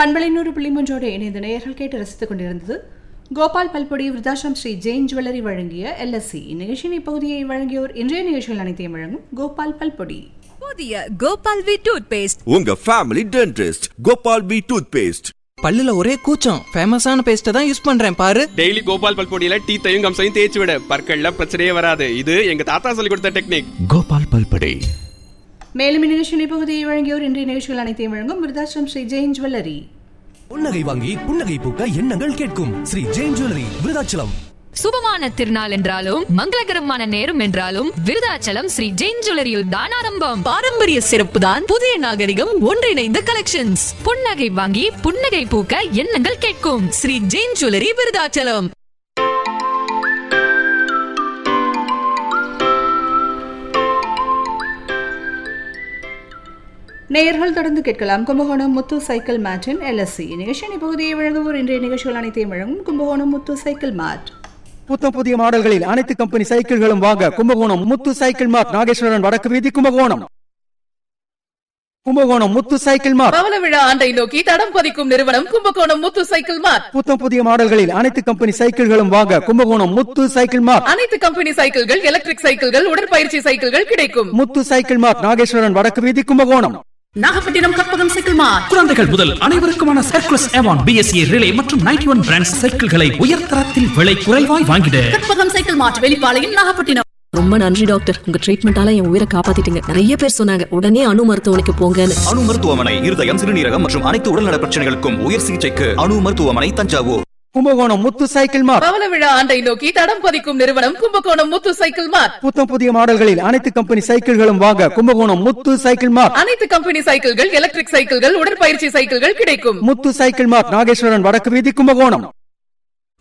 பண்பலை நூறு புள்ளி மூன்றோடு இணைந்த நேயர்கள் கேட்டு ரசித்துக் கொண்டிருந்தது கோபால் பல்பொடி விருதாசம் ஸ்ரீ ஜெயின் ஜுவல்லரி வழங்கிய எல்எஸ்சி இந்நிகழ்ச்சியின் இப்பகுதியை வழங்கியோர் இன்றைய நிகழ்ச்சிகள் அனைத்தையும் வழங்கும் கோபால் பல்பொடி புதிய கோபால் வி டூத் பேஸ்ட் உங்க family dentist Gopal B toothpaste பல்லுல ஒரே கூச்சம் ஃபேமஸான பேஸ்ட்டை தான் யூஸ் பண்றேன் பாரு டெய்லி கோபால் பல்பொடியில டீத்தையும் கம்சையும் தேய்ச்சி விட பற்கள்ல பிரச்சனையே வராது இது எங்க தாத்தா சொல்லி கொடுத்த டெக்னிக் கோபால் பல்படை மேலும் இந்நிகழ்ச்சியின் இப்பகுதியை வழங்கியோர் இன்றைய நிகழ்ச்சிகள் அனைத்தையும் வழங்கும் விருதாசம் ஸ்ரீ ஜெயின் ஜுவல்லரி புன்னகை வாங்கி புன்னகை பூக்க எண்ணங்கள் கேட்கும் ஸ்ரீ ஜெயின் ஜுவல்லரி விருதாச்சலம் சுபமான திருநாள் என்றாலும் மங்களகரமான நேரம் என்றாலும் விருதாச்சலம் ஸ்ரீ ஜெயின் ஜுவல்லரியில் தான் ஆரம்பம் பாரம்பரிய சிறப்பு தான் புதிய நாகரிகம் ஒன்றிணைந்த கலெக்ஷன்ஸ் புன்னகை வாங்கி புன்னகை பூக்க எண்ணங்கள் கேட்கும் ஸ்ரீ ஜெயின் ஜுவல்லரி விருதாச்சலம் நேயர்கள் தொடர்ந்து கேட்கலாம் கும்பகோணம் முத்து சைக்கிள் மேட்டின் எல்எஸ்சி நிகழ்ச்சியின் இப்பகுதியை வழங்குவோர் இன்றைய நிகழ்ச்சிகள் அனைத்தையும் வழங்கும் கும்பகோணம் முத்து சைக்கிள் மார்ட் புத்தம் புதிய மாடல்களில் அனைத்து கம்பெனி சைக்கிள்களும் வாங்க கும்பகோணம் முத்து சைக்கிள் மார்ட் நாகேஸ்வரன் வடக்கு வீதி கும்பகோணம் கும்பகோணம் முத்து சைக்கிள் மார்ட் பவள விழா ஆண்டை நோக்கி தடம் பதிக்கும் நிறுவனம் கும்பகோணம் முத்து சைக்கிள் மார்ட் புத்தம் புதிய மாடல்களில் அனைத்து கம்பெனி சைக்கிள்களும் வாங்க கும்பகோணம் முத்து சைக்கிள் மார்ட் அனைத்து கம்பெனி சைக்கிள்கள் எலக்ட்ரிக் சைக்கிள்கள் உடற்பயிற்சி சைக்கிள்கள் கிடைக்கும் முத்து சைக்கிள் மார்ட் நாகேஸ்வரன் வடக்கு வீதி கும்பகோணம் நாகப்பட்டினம் கற்பகம் சைக்கிள் மார்ட் குழந்தைகள் முதல் அனைவருக்குமான சர்க்குலஸ் ஏவான் பிஎஸ்சி ரிலே மற்றும் நைன்டி ஒன் பிராண்ட் சைக்கிள்களை உயர்தரத்தில் விலை குறைவாய் வாங்கிட கற்பகம் சைக்கிள் மார்ட் வெளிப்பாளையம் நாகப்பட்டினம் ரொம்ப நன்றி டாக்டர் உங்க ட்ரீட்மெண்டால என் உயிரை காப்பாத்திட்டீங்க நிறைய பேர் சொன்னாங்க உடனே அணு மருத்துவமனைக்கு போங்கன்னு அணு மருத்துவமனை இருதயம் சிறுநீரகம் மற்றும் அனைத்து உடல்நல பிரச்சனைகளுக்கும் உயர் சிகிச்சைக்கு அணு மருத்துவமனை தஞ்சாவூர் கும்பகோணம் முத்து சைக்கிள் மார்ட் பவள விழா ஆண்டை நோக்கி தடம் பதிக்கும் நிறுவனம் கும்பகோணம் முத்து சைக்கிள் மார்ட் புத்தம் புதிய மாடல்களில் அனைத்து கம்பெனி சைக்கிள்களும் வாங்க கும்பகோணம் முத்து சைக்கிள் மார்ட் அனைத்து கம்பெனி சைக்கிள்கள் எலக்ட்ரிக் சைக்கிள்கள் உடற்பயிற்சி சைக்கிள்கள் கிடைக்கும் முத்து சைக்கிள் மார்ட் நாகேஸ்வரன் வடக்கு வீதி கும்பகோணம்